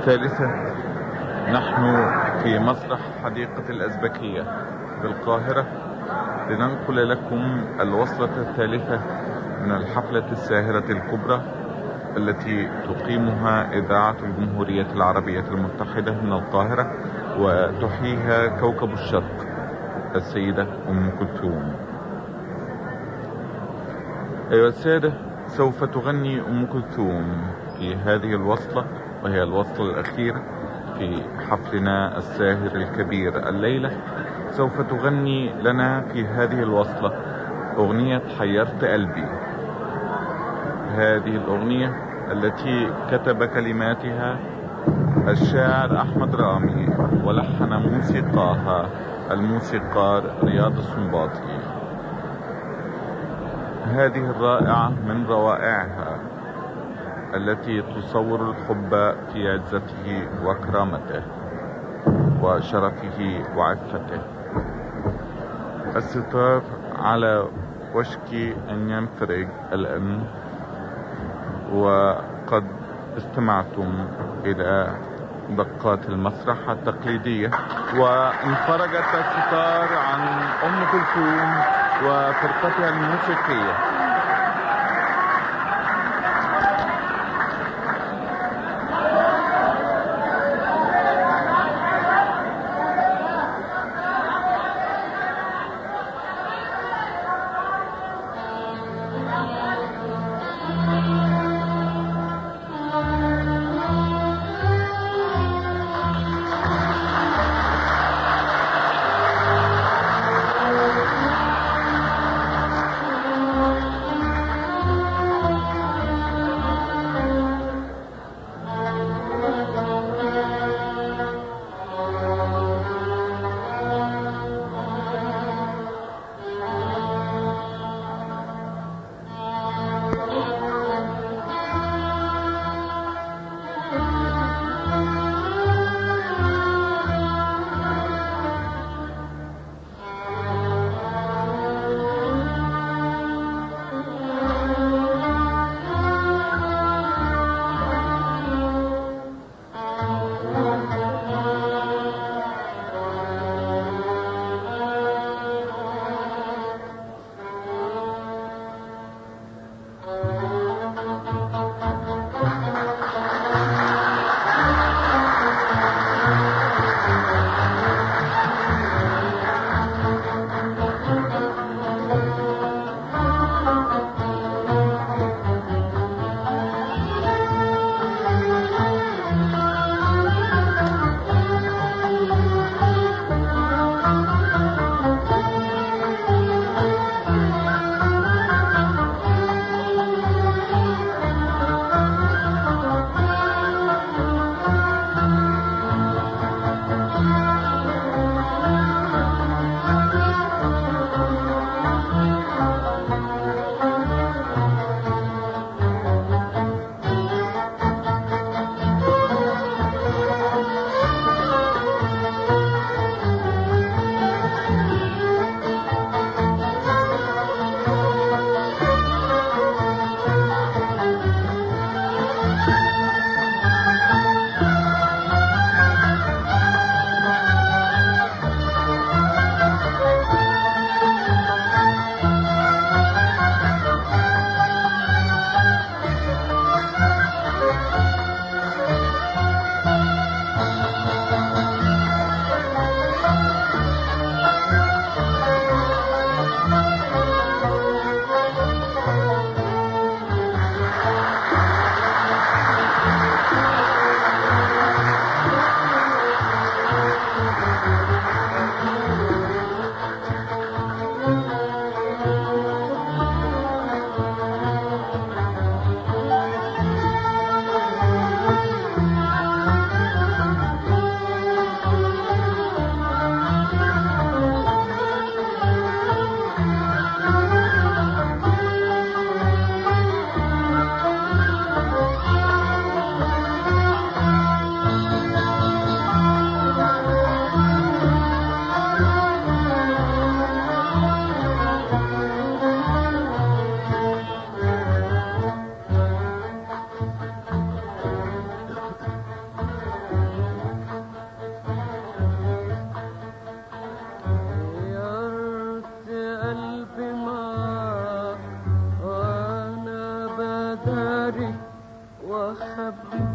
الثالثة نحن في مسرح حديقة الأزبكية بالقاهرة لننقل لكم الوصلة الثالثة من الحفلة الساهرة الكبرى التي تقيمها إذاعة الجمهورية العربية المتحدة من القاهرة وتحييها كوكب الشرق السيدة أم كلثوم أيها السادة سوف تغني أم كلثوم في هذه الوصلة وهي الوصلة الأخيرة في حفلنا الساهر الكبير الليلة سوف تغني لنا في هذه الوصلة أغنية حيرت قلبي هذه الأغنية التي كتب كلماتها الشاعر أحمد رامي ولحن موسيقاها الموسيقار رياض السنباطي هذه الرائعة من روائعها التي تصور الحب في عزته وكرامته وشرفه وعفته الستار على وشك أن ينفرج الآن وقد استمعتم إلى دقات المسرح التقليدية وانفرجت الستار عن أم كلثوم وفرقتها الموسيقية واخبي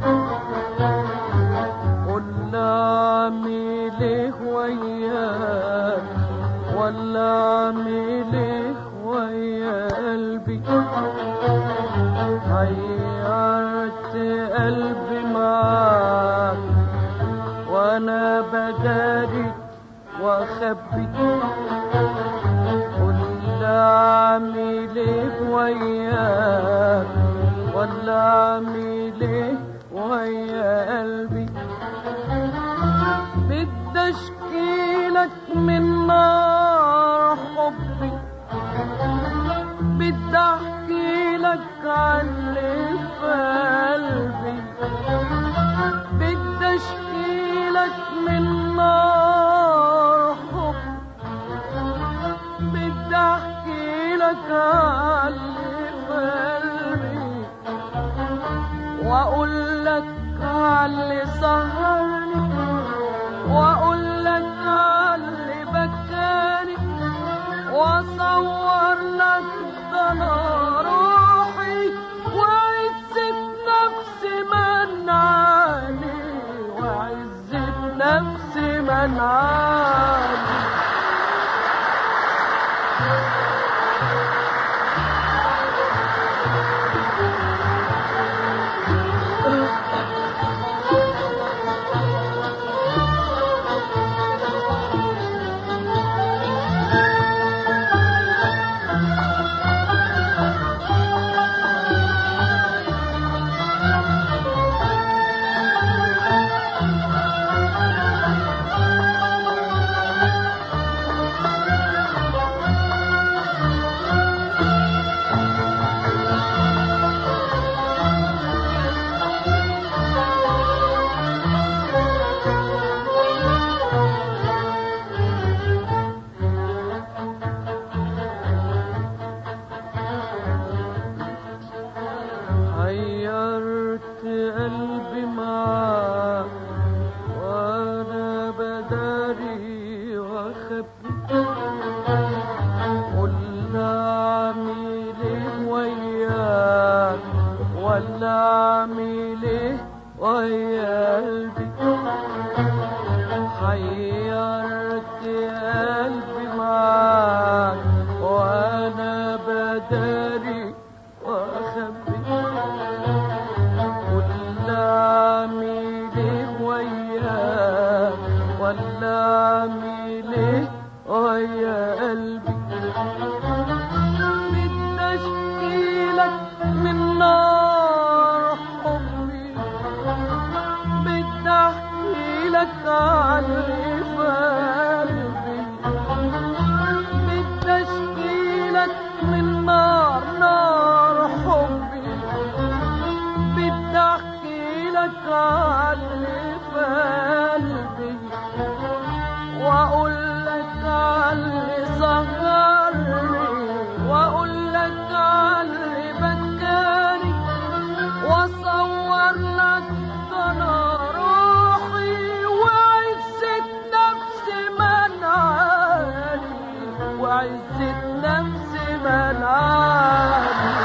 قل اعمل ايه وياك ولا اعمل ايه ويا قلبي حيرت قلبي معاك وانا بداري واخبي قل اعمل ايه وياك ولا اعمل ايه ويا قلبي بدي اشكيلك من نار حبي بدي احكي لك عن اللي في قلبي بدي اشكي لك من نار حب بدي احكي لك عن اللي في قلبي واقول لك عن اللي سهرني واقول لك عن اللي بكاني واصور لك ضنا روحي وعزة نفسي منعاني وعزة نفسي منعاني حيرت قلبي معاك وانا بداري واخبي قل اعمل ايه وياك ولا اعمل ايه ويا قلبي حيرت قلبي معاك وانا بداري واخبي قل اعمل ايه وياك ولا اعمل ايه ويا قلبي بدي اشكي لك من نار حبي بدي احكي لك عن اللي في قلبي بدي اشكي لك من نار نار حبي بدي احكي لك عن اللي في قلبي واقول لك عن اللي سهرني واقول لك عن اللي بكاني واصور لك ضنا روحي وعزة نفسي منعاني وعزة نفسي منعاني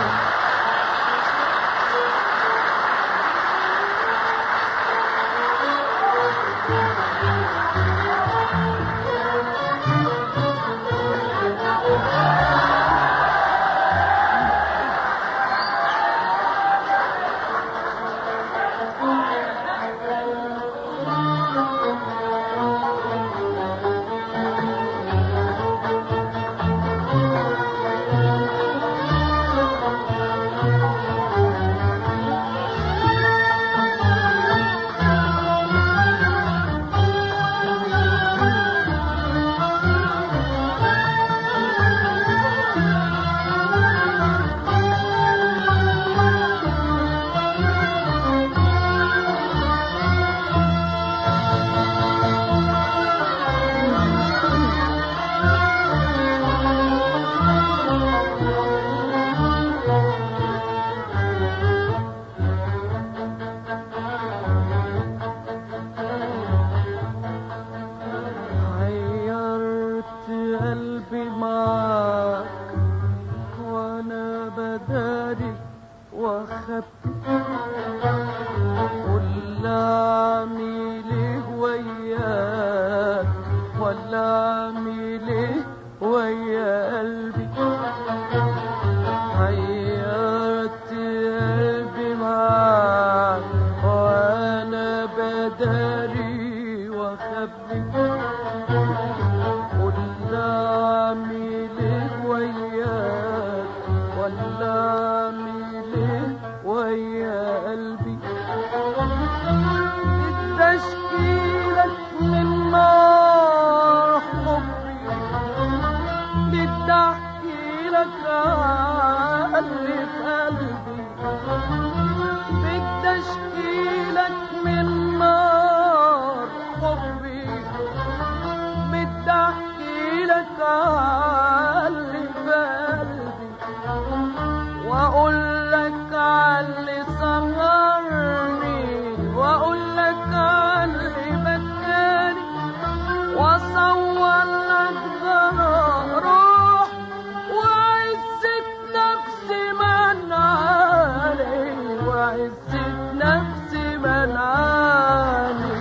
نفسي منعاني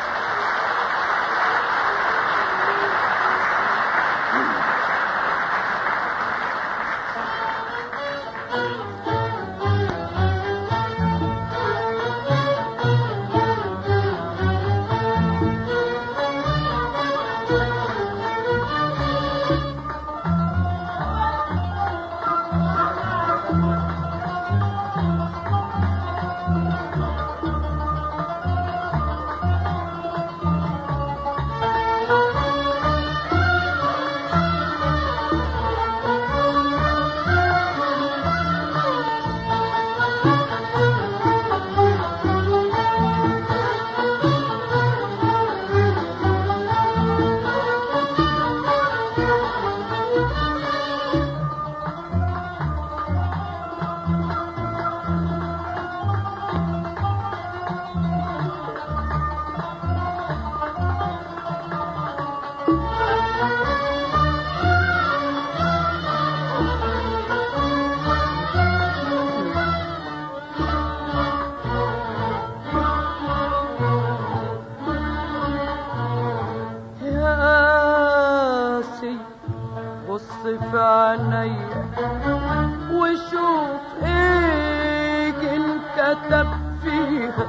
ياسي بص في عينيا وشوف ايه انكتب فيها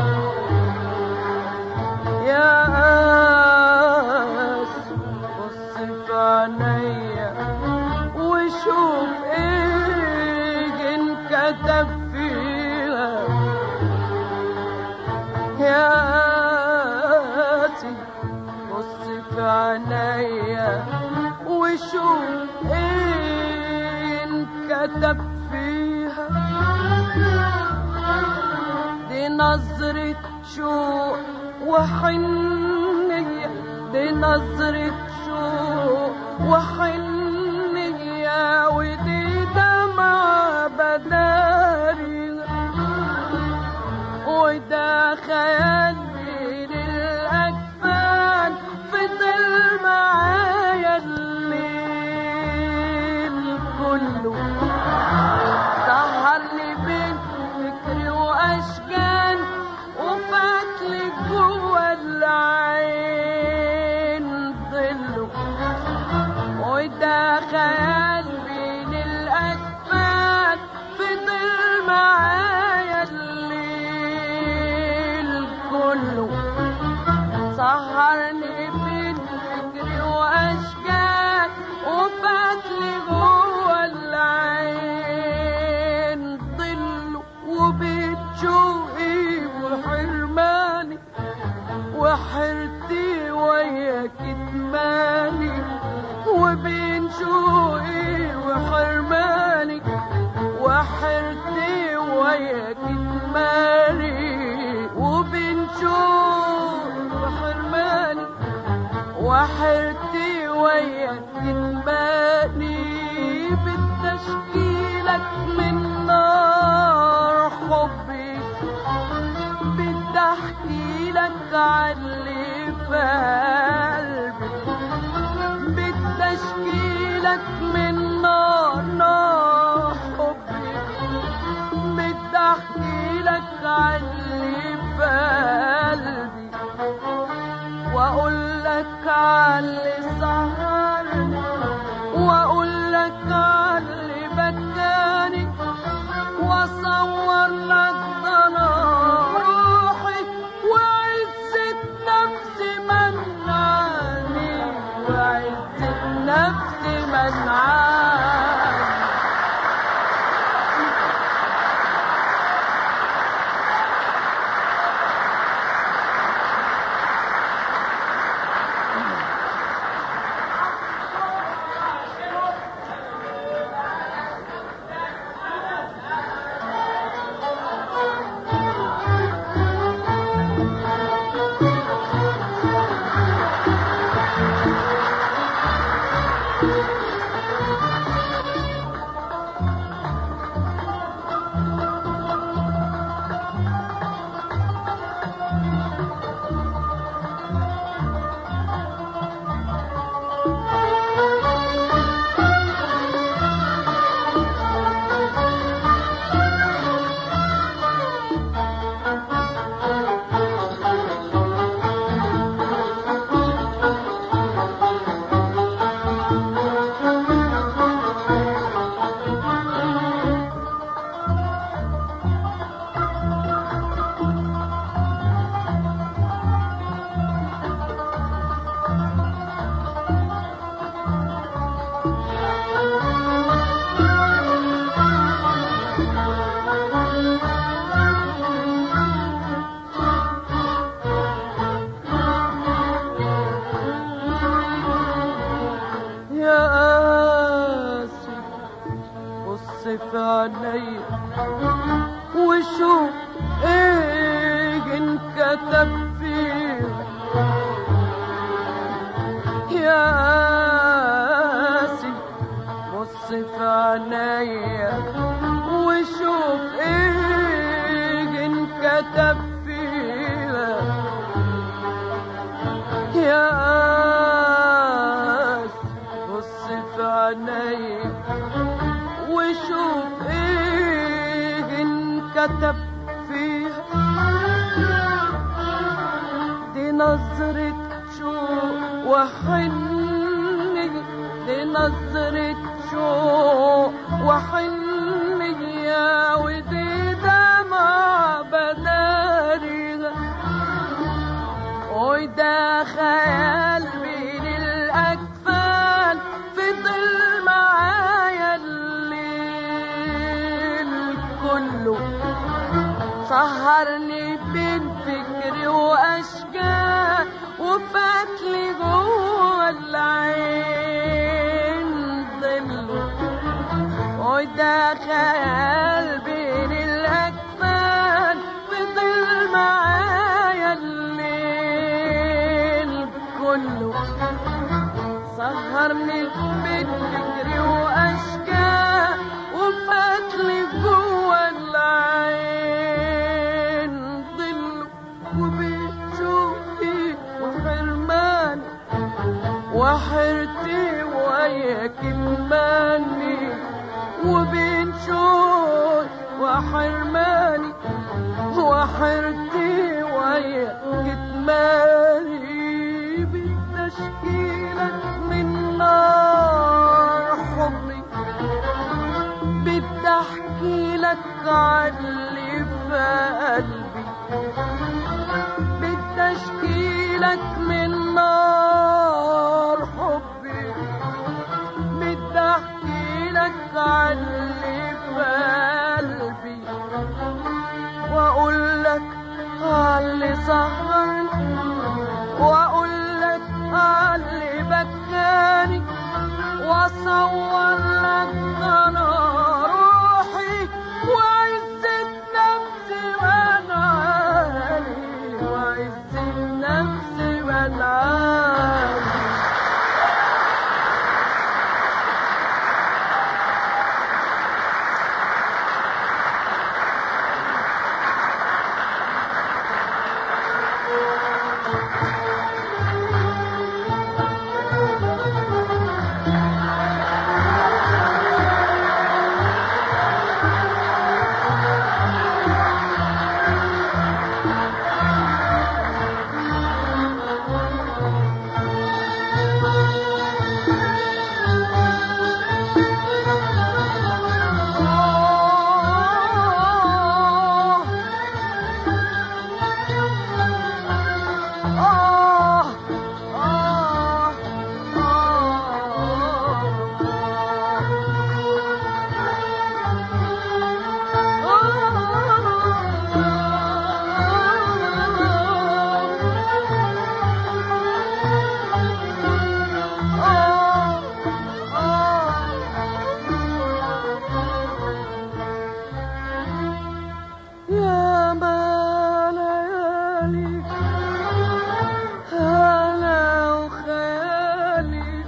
يا قاسي بص في عينيا وشوف ايه انكتب فيها يا قاسي بص في عينيا وشوف ايه انكتب فيها دي نظرة شوق وحنية دي نظرة شوق وحنية ودي دمعة بداري وده خيال بين الأكفان فضل معايا الليل كله سهرني بين فكري وأشكال وفاتلي جوا العين ظله وده خيال بين الأكفان فضل معايا الليل كله سهرني بين فكري وأشكال وفاتلي جوا العين ظله وبيت شوقي وحرماني وحرتي ويا كتماني وبين شوقي وحرماني وحرتي ويا كتماني وبين شوقي وحرماني وحرتي ويا كتماني بالتشكيلك من نار حبي بدي احكي لك عاللي في قلبي بدي اشكيلك من نار نار حبي بدي احكي لك عاللي في قلبي واقول لك عاللي سهرني واقول لك عاللي بكاني واصور لك ضنا روحي وعزة نفسي منعاني وعزة نفسي منعاني انكتب فيها يا قاس بص في عيني وشوف ايه انكتب فيها دي نظرة شوق وحني دي نظرة شوق وحنية ودي دمع بداريها وده خيال بين الأكفان فضل معايا الليل كله سهرني بين فكري واشجار وفاتلي جوه العين ظله وده خيال بين الاكفان فضل معايا الليل كله سهرني بين فكري واشجار وفاتلي جوه العين ظل وبتشوفي وحرماني وحرتي وياك كتماني وبين شوق وحرماني وحرتي وياك كتماني بتشكيلك من نار حبي بدي احكي لك عن اللي في قلبي بدي اشكي لك من نار حبي بدي احكي لك عن اللي في قلبي واقول لك على اللي سهرني واقول لك على اللي بكاني واصور لك انا روحي وعزة نفسي وانا عالي وعزة نفسي وانا عالي يا ما ليالي هلا وخيالي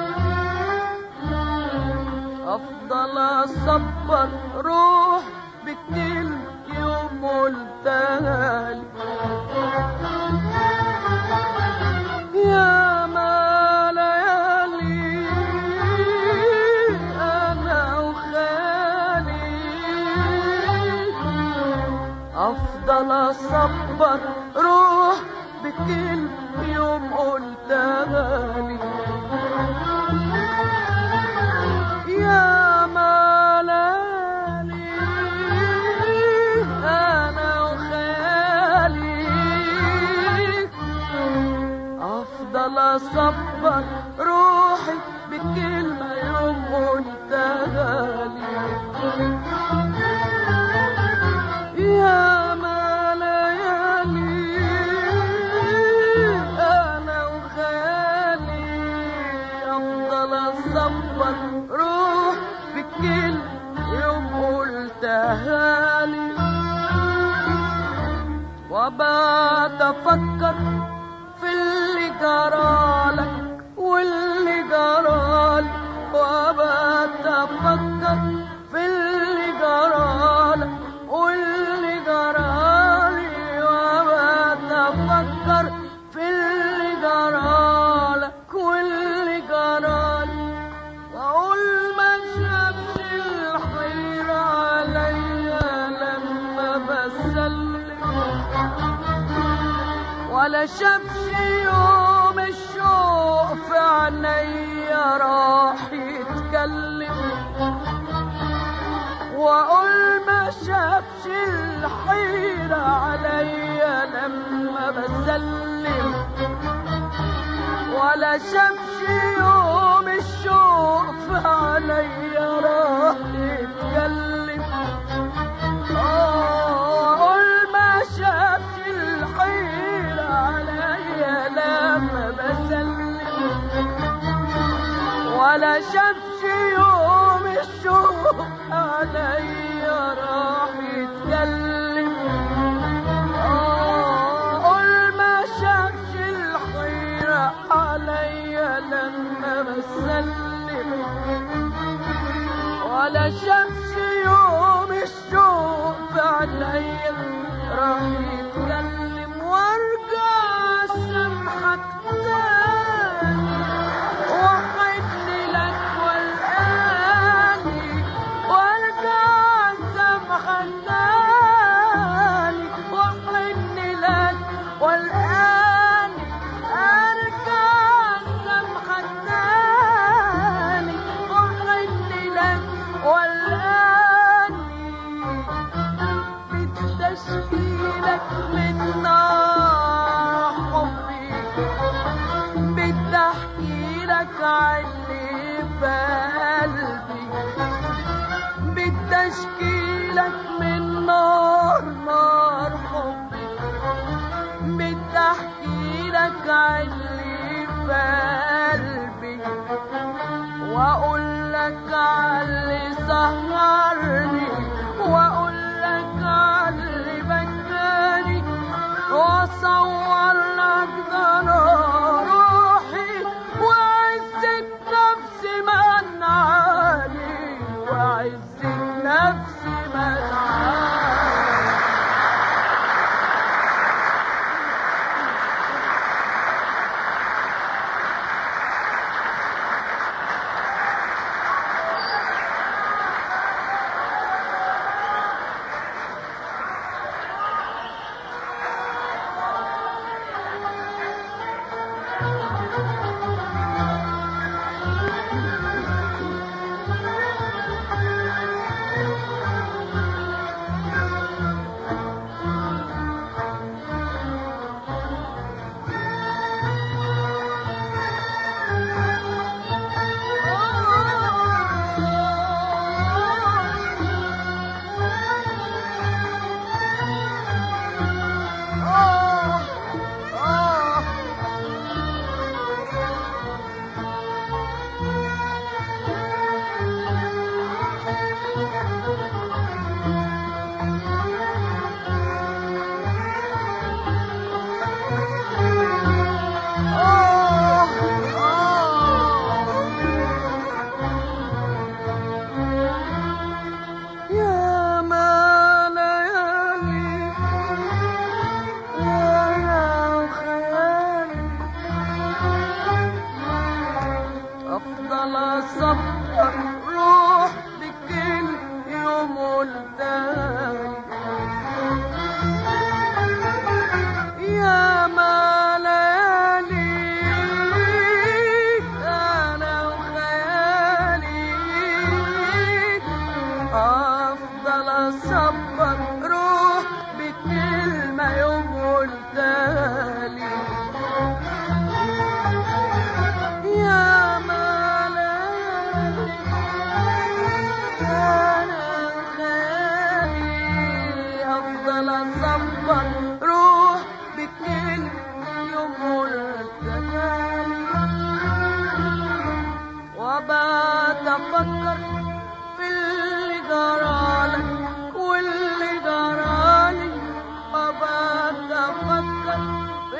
افضل اصبر روح بكل يوم قلتهالي يا ما ليالي انا وخيالي افضل اصبر روح بكل يوم قلتهالي يا ما ليالي انا وخيالي افضل اصبر روحي بكلمه يوم قلتهالي يا ما ليالي انا وخيالي افضل اصبر روح بكل يوم قلتها لي وبقى افكر في اللي جرالك واللي جرالي وبقى افكر في اللي جرالك واللي جرالي ولا شافش يوم الشوق في عينيا راح يتكلم واقول ما شافش الحيرة عليا لما بسلم ولا شافش يوم الشوق في عينيا راح يتكلم اقول ما شافش الحيرة عليا لما بسلم ولا شافش يوم الشوق عليا راح يتكلم قول ما شافش الحيرة عليا لما بسلم ولا شافش يوم الشوق عليا راح يتكلم وارجع سامحك تاني وحدني لك والآني وارجع سامحك تاني وحدني لك والآني ارجع سامحك تاني وحدني لك والآني بتشكيلك من نار حبي بدي احكي لك عني بقلبي بدي اشكي لك من نار نار حبي بدي احكي لك عني بقلبي واقول لك علي سهرني واقول لك علي بكاني واصور لك ضنا روحي وعزة نفسي منعاني وعزة نفسي منعاني يا ما ليالي وانا خيالي افضل اصبر روح بكل يوم والتاني يا ما ليالي انا وخيالي افضل اصبر روح بكلمه يوم والتالي يا ما ليالي انا وخيالي افضل اصبر روح بكل يوم والتالي وبات افكر في اللي جرالك واللي جرالي وبات افكر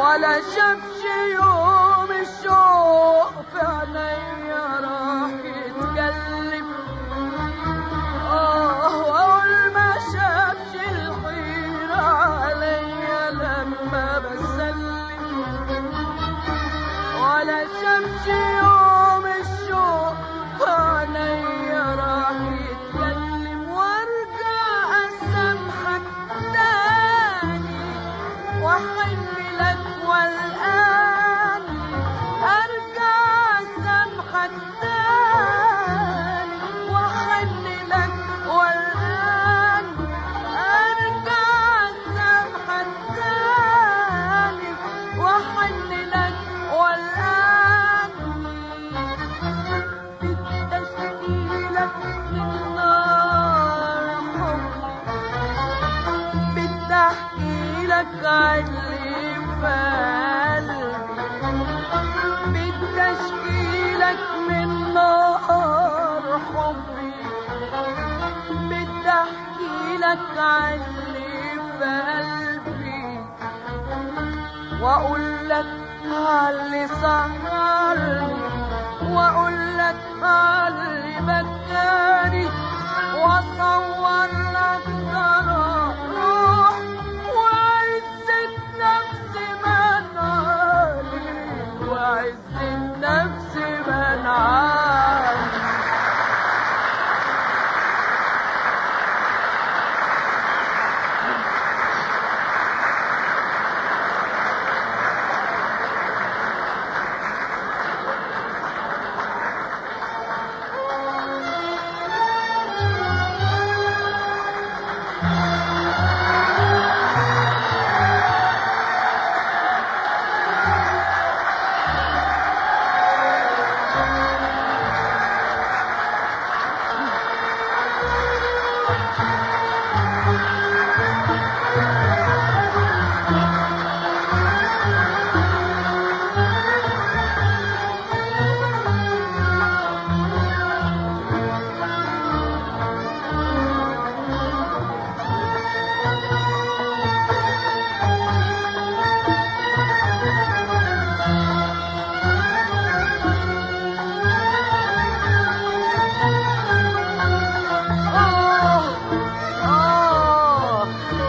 ولا شافش يوم الشوق في عينيا راح يتكلم اه واقول ما شافش الحيرة عليا لما بسلم ولا شافش يوم الشوق في عينيا راح يتكلم وارجع اسامحك تاني واحن لك والان ارجع اسامحك تاني واحن لك والان ارجع اسامحك تاني واحن لك والان بالتشكيلك من نار حبي بتحكي لك علي في قلبي بتشكيلك من نار حبي بتحكي لك علي في قلبي واقول لك علي سهرني واقول لك علي بكاني واصور لك ترى روح وعزة نفسي منعاني وعزة نفسي منعاني آه آه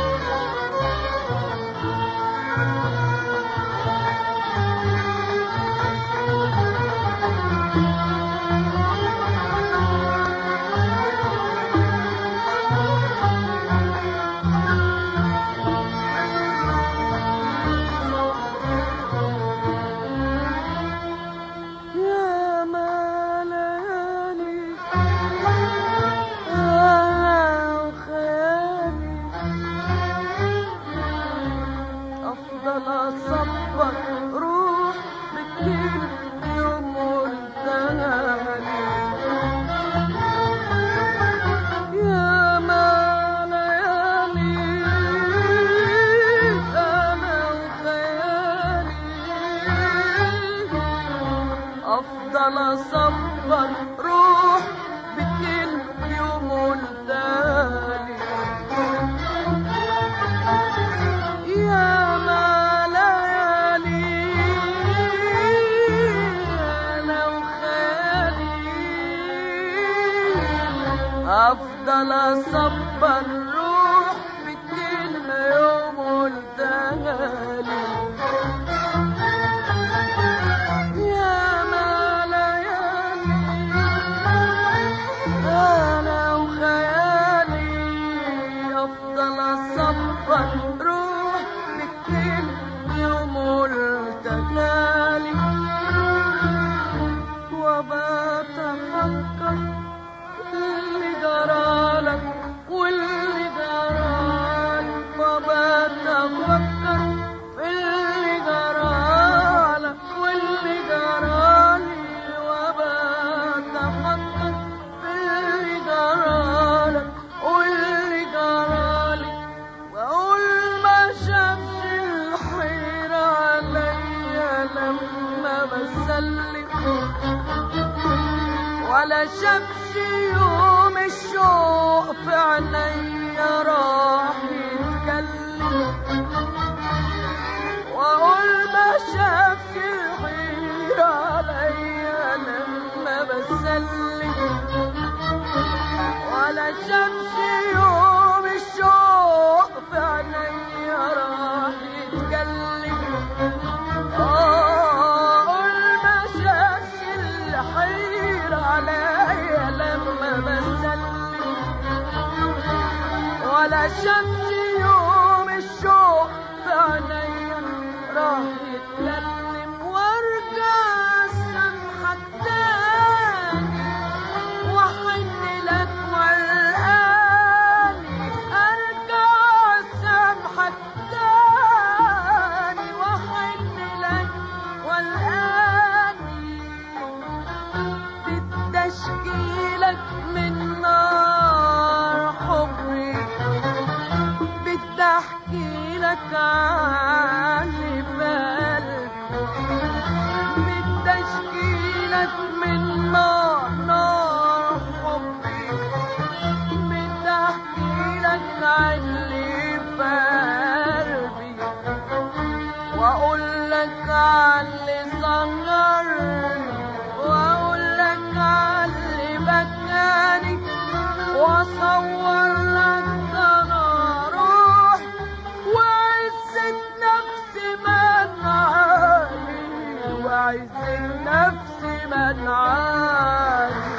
يا ما ليالي أنا وخيالي أفضل أصبر روح بكل يوم والتالي يا ما ليالي أنا وخيالي أفضل أصبر روح بكل يوم والتالي يا ما ليالي أنا وخيالي أفضل أصبر روح بكل يوم والتالي يا ما ليالي أنا وخيالي أفضل أصبر روح بكل يوم والتالي وبات أفكر اللي جرالك واللي جرالي وبات أفكر في اللي جرالك واللي جرالي وبات أفكر في اللي جرالك واللي جرالي وأقول ما شافش الحيرة عليا لما بسلم ولا شافش يوم الشوق في عينيا راح يتكلم واقول بسلم ولا شمس يوم الشوق في عينيا راح يتكلم اه المشاش الحيرة عليا لما بسلم ولا شمس يوم الشوق في عينيا راح يتكلم وارجع سامحك تاني واحن لك والقاني ارجع سامحك تاني واحن لك والقاني بتشكيلك من نار حبي بدي احكي لك عن اللي بقلبي بدي اشكي لك من نار نار حبي بدي احكي لك عن اللي بقلبي واقول لك عن اللي صغرني واقول لك عن اللي بكاني واصور لك انا روح وعزة نفسي منعاني وعزة نفسي منعاني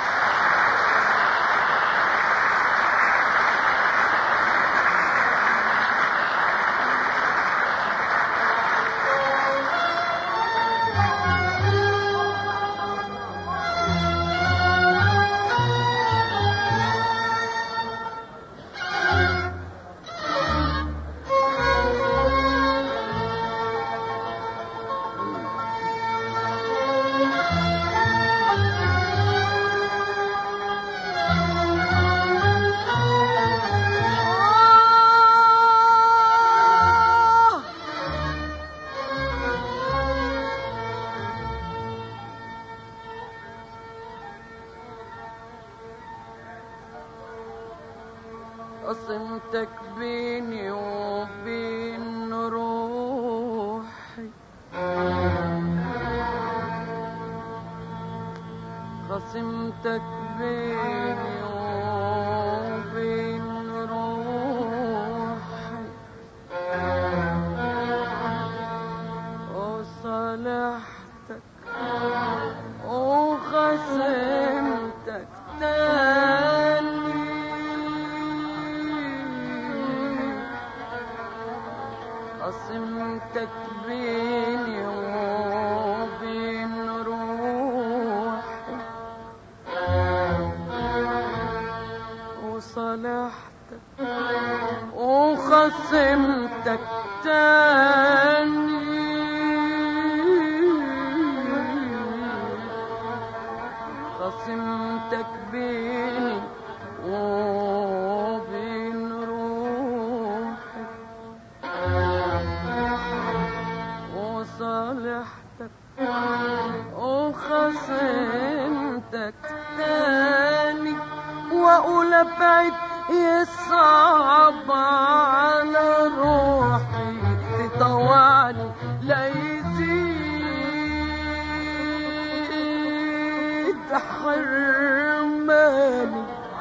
آه قسمتك بيني وبين روحي قسمتك بيني وبين روحي وصالحتك وخصمتك تاني قسمتك بيني وبين روحي وصالحتك وخصمتك تاني خصمتك بيني وبين روحي وصالحتك وخصمتك تاني واقول ابعد يصعب على روحي تطوعني لا يزيد حرماني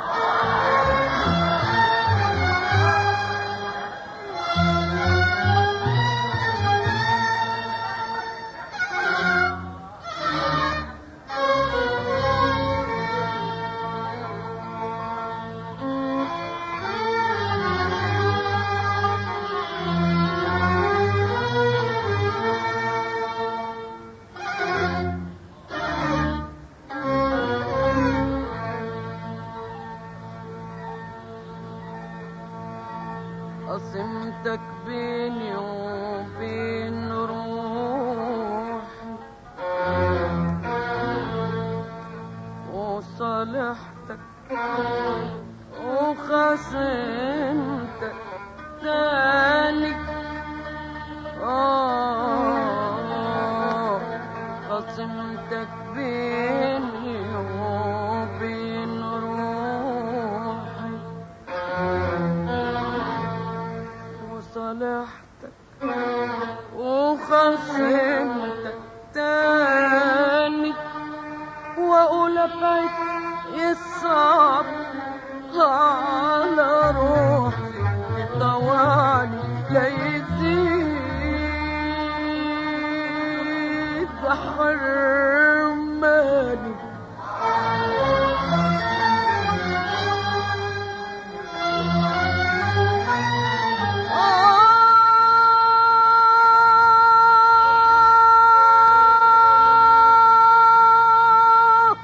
قسمتك بيني وبين روحي وصالحتك وخصمتك تاني آه خصمتك بيني وبين روحي وصالحتك وخصمتك تاني واقول ابعد يصعب على روحي طوالي لا يزيد حرماني آه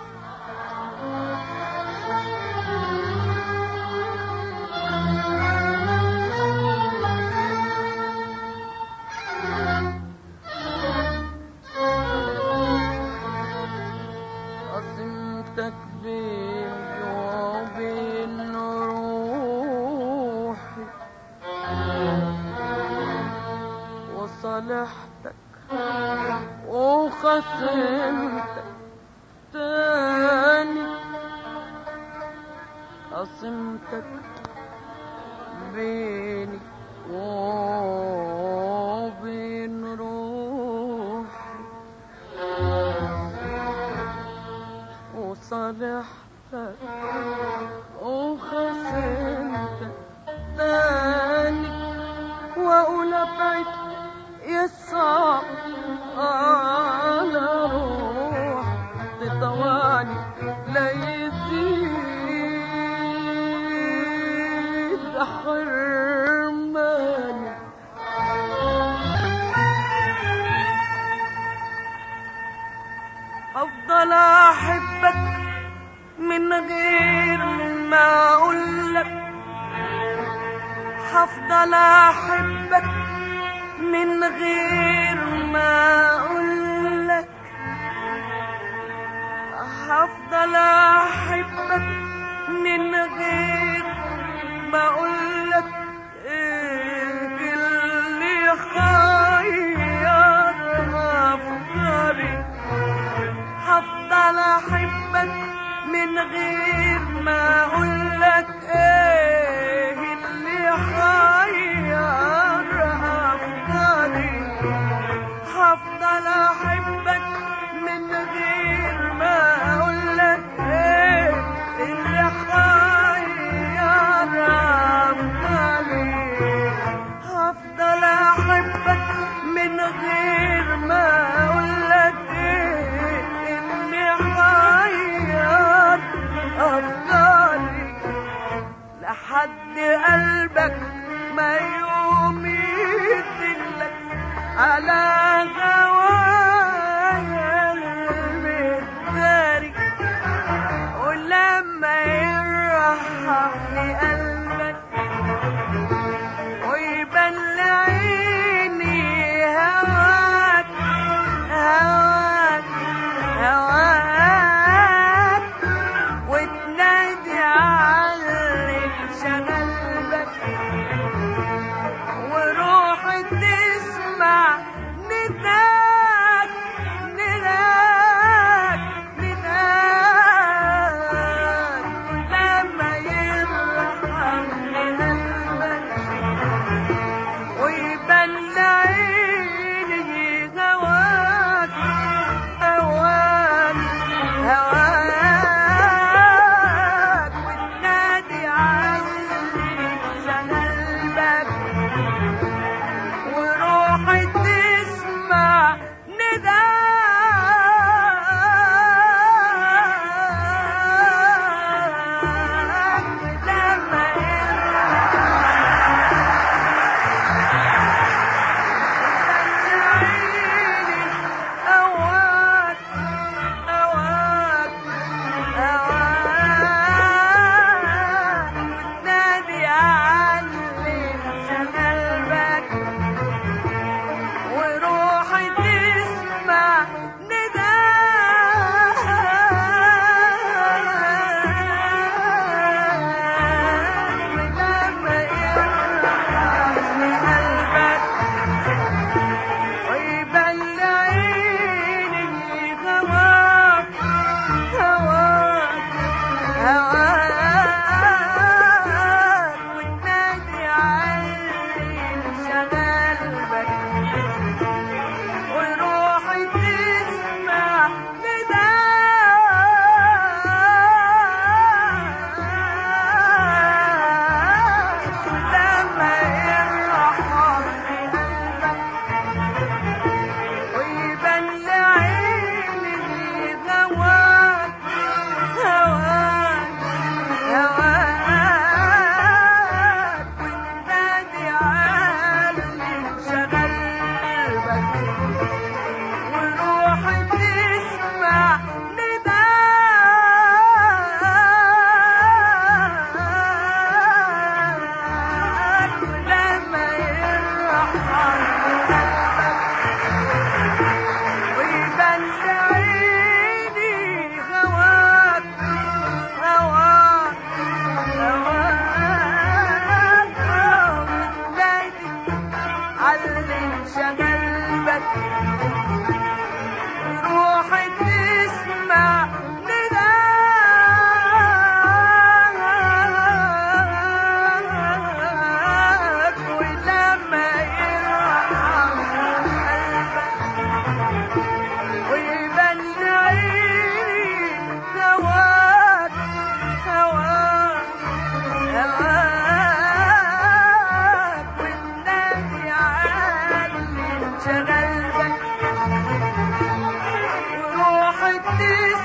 قسمتك بيني وبين روحي وصالحتك وخصمتك تاني قسمتك بيني وبين روحي وصالحتك وخصمتك تاني واقول ابعد يصعب على روح تطوعني لا يزيد حرماني افضل احبك من غير ما اقولك هفضل احبك من غير ما اقولك هفضل احبك من غير ما اقولك ايه اللي خير افكاري هفضل احبك من غير ما اقولك ايه اللي حير افكاري هفضل احبك من غير ما اقولك ايه اللي حير افكاري هفضل احبك من غير ما اقولك ايه اللي حير افكاري لحد قلبك ما يوم يدلك على غوايا المداري ولما يرحمني قلبك ويبان لعيني هواك هواك هواك وتنادي عليك شغلبك وروحي تسمع نداك نداك نداك لما يرحمني قلبك ويبان لعيني هواك هواك هواك وتنادي عليك شغلبك وروحي تسمع نداك لما يرحمني عيني هواك هواك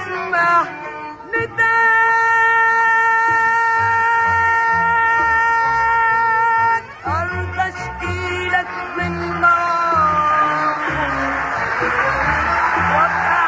تسمع نداك أرض أشكيلك من معاصم وابقى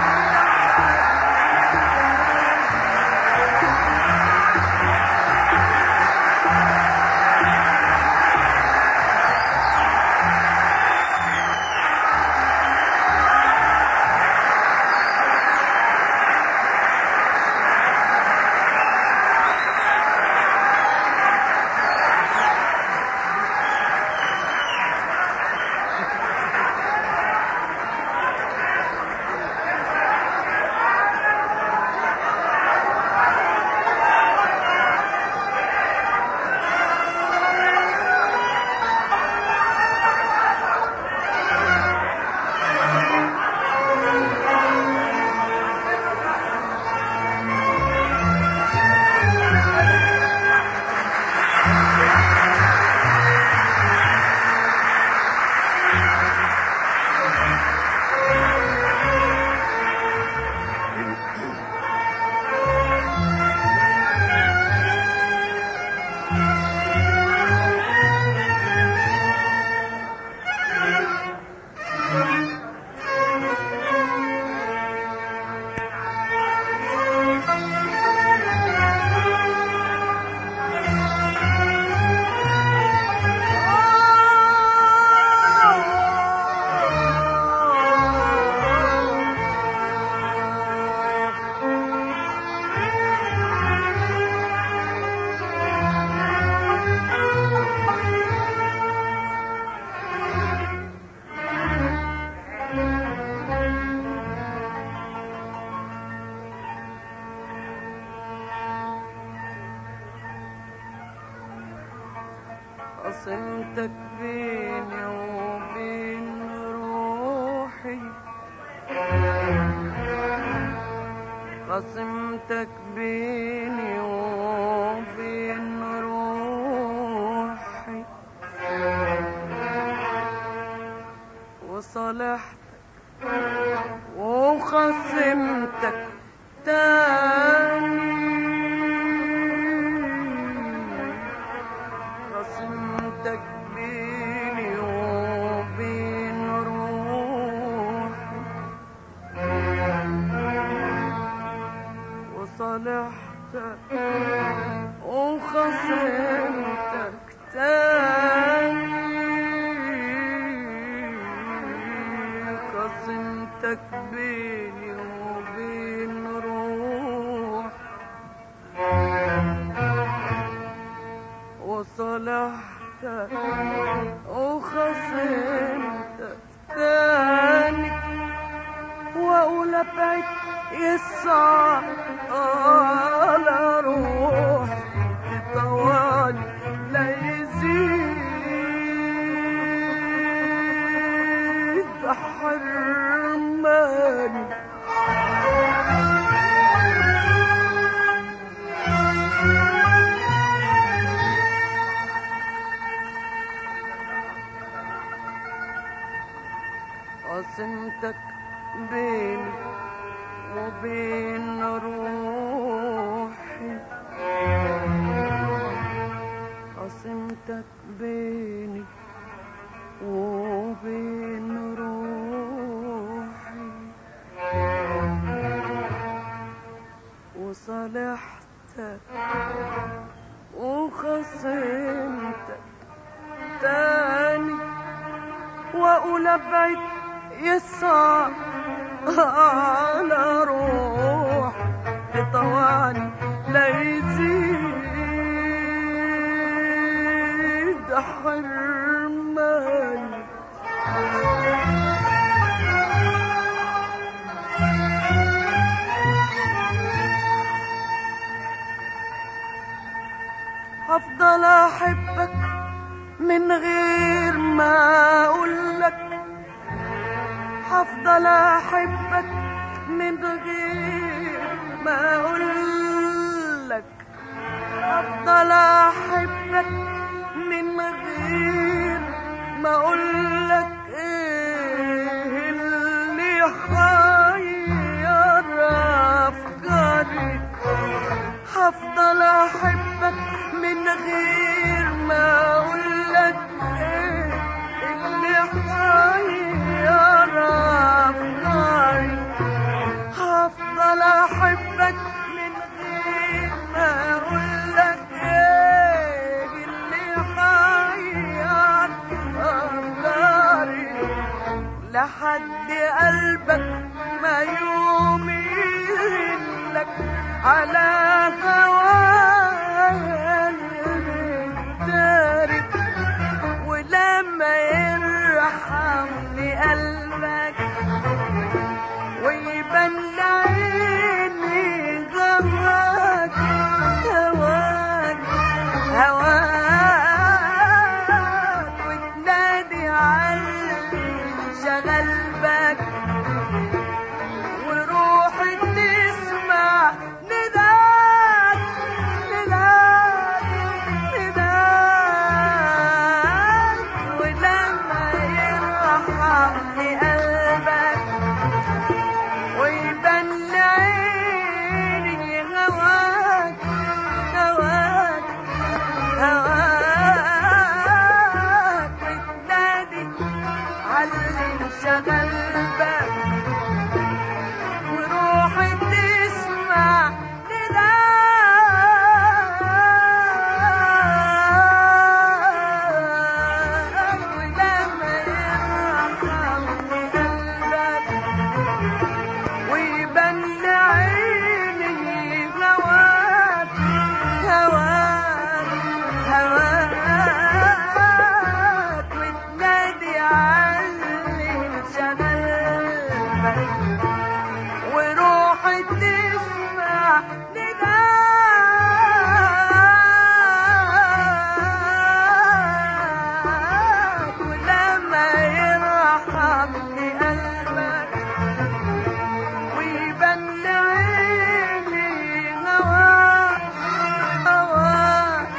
قسمتك بيني وبين روحي قسمتك بيني وبين روحي وصلحت وخصمتك تاني قسمتك بيني وبين روحي وصلحتك وخصمتك تاني قسمتك بيني وبين روحي وصلحتك وخصمتك تاني واقول ابعد يسعى على روحي طوالي لا يزيد حرماني قسمتك بيني وبين روحي قسمتك بيني وبين روحي وصلحتك وخصمتك تاني واقول ابعد يسعى على روح بطواني لا يزيد حرماني هفضل احبك من غير ما اقولك هفضل احبك من غير ما اقولك هفضل احبك من غير ما اقولك ايه اللي حيرك على هوايا المتارك ولما يرحمني قلبك ويبان عيني غواك هواك هواك وتنادي علي شغل بك وروحي تسمع نداك نداك نداك ولما يرحمني قلبك ويبان عيني هواك هواك هواك وتنادي علي انشغل بك وروحي تسمع نداك ولما يرحمني قلبك ويبان عيني هواك هواك هواك وتنادي علي انشغل وروحي تسمع نداك ولما يرحمني قلبك ويبان عيني هواك هواك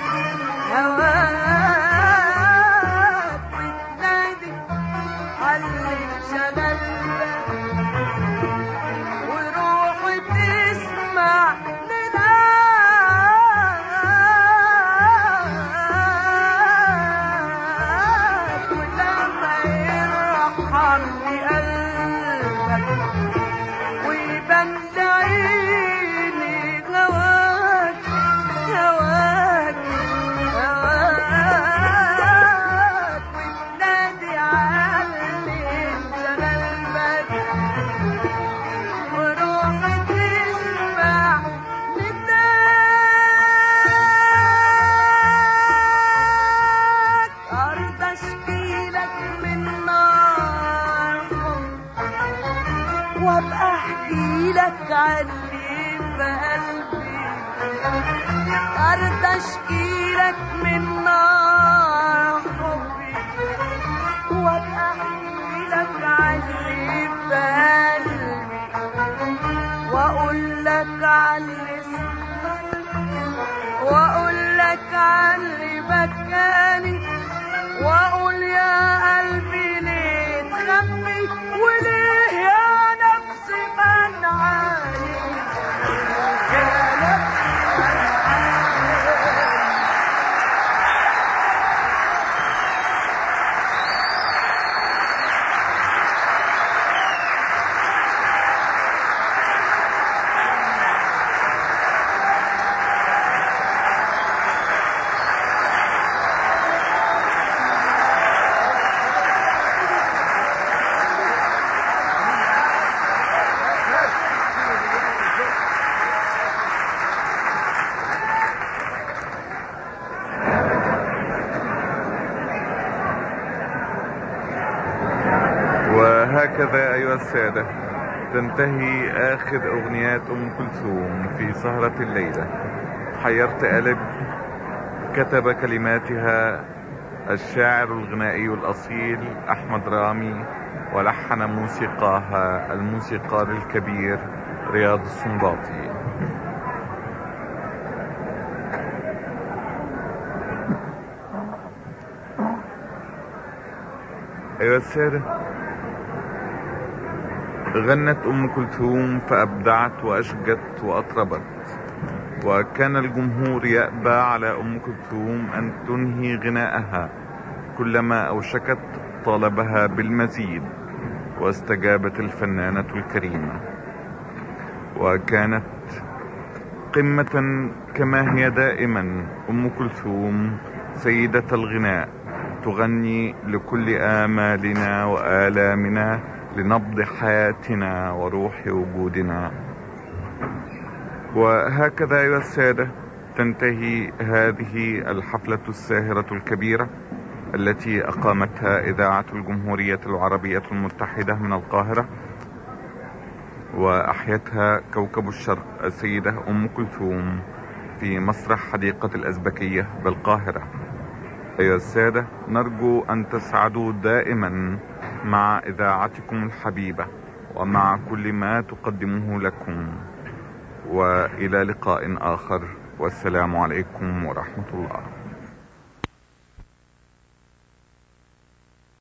هواك وتنادي علي انشغل وروحي تسمع نداك ولما يرحمني قلبك ويبان عيني هواك هواك هواك وتنادي علي انشغل بك وروحي تسمع نداك أرض أشكيلك من نار وابقى احكي لك عني بقلبي أرض أشكي لك من نار حبي وابقى احكي لك عني بقلبي واقول لك علي واقول لك علي بكاني واقول يا قلبي ليه تخبي وليه يا نفسي منعاني يا نفسي وهكذا أيها السادة تنتهي آخر أغنيات أم كلثوم في سهرة الليلة حيرت قلب كتب كلماتها الشاعر الغنائي الأصيل أحمد رامي ولحن موسيقاها الموسيقار الكبير رياض السنباطي أيها السادة غنت أم كلثوم فأبدعت وأشجت وأطربت وكان الجمهور يأبى على أم كلثوم أن تنهي غناءها كلما أوشكت طالبها بالمزيد واستجابت الفنانة الكريمة وكانت قمة كما هي دائما أم كلثوم سيدة الغناء تغني لكل آمالنا وآلامنا لنبض حياتنا وروح وجودنا وهكذا أيها السادة تنتهي هذه الحفلة الساهرة الكبيرة التي أقامتها إذاعة الجمهورية العربية المتحدة من القاهرة وأحيتها كوكب الشرق السيدة أم كلثوم في مسرح حديقة الأزبكية بالقاهرة أيها السادة نرجو أن تسعدوا دائما مع إذاعتكم الحبيبة ومع كل ما تقدمه لكم وإلى لقاء آخر والسلام عليكم ورحمة الله